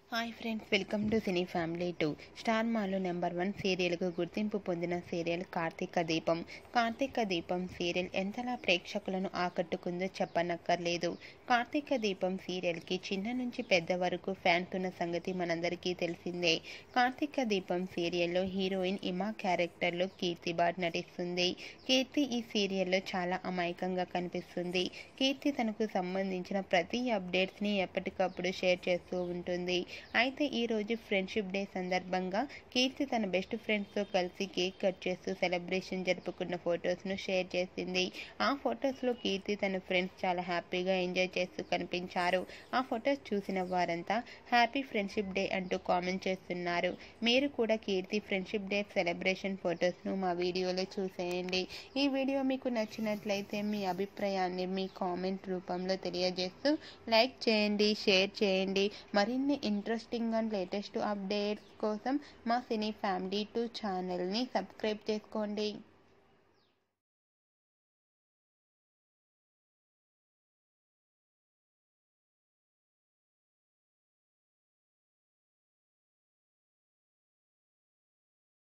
hi friends welcome to cine family two star మాలో number one సీరియల్కు గుర్తింపు పొందిన సీరియల్ కార్తీక దీపం కార్తీక దీపం సీరియల్ ఎంతలా ప్రేక్షకులను ఆకట్టుకుందో చెప్పనక్కర్లేదు కార్తీక దీపం సీరియల్కి చిన్న నుంచి పెద్ద వరకు ఫ్యాన్స్ ఉన్న సంగతి మనందరికీ తెలిసిందే కార్తీక దీపం సీరియల్లో హీరోయిన్ ఇమా క్యారెక్టర్లో కీర్తి బాడ్ నటిస్తుంది కీర్తి ఈ సీరియల్లో చాలా అమాయకంగా కనిపిస్తుంది కీర్తి తనకు సంబంధించిన ప్రతి అప్డేట్స్ని ఎప్పటికప్పుడు షేర్ చేస్తూ ఉంటుంది అయితే ఈరోజు ఫ్రెండ్షిప్ డే సందర్భంగా కీర్తి తన బెస్ట్ ఫ్రెండ్స్తో కలిసి కేక్ కట్ చేస్తూ సెలబ్రేషన్ జరుపుకున్న ఫొటోస్ను షేర్ చేసింది ఆ ఫొటోస్లో కీర్తి తన ఫ్రెండ్స్ చాలా హ్యాపీగా ఎంజాయ్ చేస్తూ కనిపించారు ఆ ఫొటోస్ చూసిన వారంతా హ్యాపీ ఫ్రెండ్షిప్ డే అంటూ కామెంట్ చేస్తున్నారు మీరు కూడా కీర్తి ఫ్రెండ్షిప్ డే సెలబ్రేషన్ ఫొటోస్ను మా వీడియోలో చూసేయండి ఈ వీడియో మీకు నచ్చినట్లయితే మీ అభిప్రాయాన్ని మీ కామెంట్ రూపంలో తెలియజేస్తూ లైక్ చేయండి షేర్ చేయండి మరిన్ని ఇంట్రెస్టింగ్ అండ్ లేటెస్ట్ అప్డేట్స్ కోసం మా సినీ ఫ్యామిలీ టూ ఛానల్ని సబ్స్క్రైబ్ చేసుకోండి